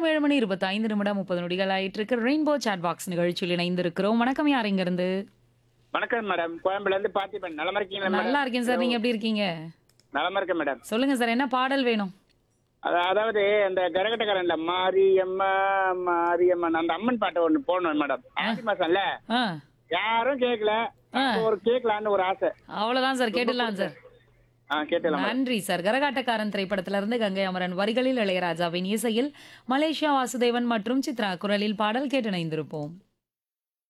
நேரம் ஏழு மணி இருபத்தி ஐந்து நிமிடம் முப்பது நொடிகள் ஆயிட்டு இருக்கு ரெயின்போ சாட் பாக்ஸ் நிகழ்ச்சியில் இணைந்திருக்கிறோம் வணக்கம் யார் இங்க இருந்து வணக்கம் மேடம் கோயம்புல இருந்து பார்த்திபன் நலமா இருக்கீங்களா மேடம் நல்லா இருக்கேன் சார் நீங்க எப்படி இருக்கீங்க நலமா இருக்கேன் மேடம் சொல்லுங்க சார் என்ன பாடல் வேணும் அது- அதாவது அந்த கரகட்டக்காரன்ல மாரியம்மா மாரியம்மா அந்த அம்மன் பாட்டை ஒண்ணு போடணும் மேடம் ஆடி மாசம்ல ஆ யாரும் கேட்கல ஆ. அப்போ ஒரு கேட்கலான்னு ஒரு ஆசை அவ்வளவுதான் சார் கேட்டுடலாம் சார் ஆ கேட்டலாம் நன்றி சார் கரகாட்டக்காரன் திரைப்படத்துல இருந்து கங்கை அமரன் வரிகளில் இளையராஜாவின் இசையில் மலேசியா வாசுதேவன் மற்றும் சித்ரா குரலில் பாடல் கேட்டு இணைந்திருப்போம்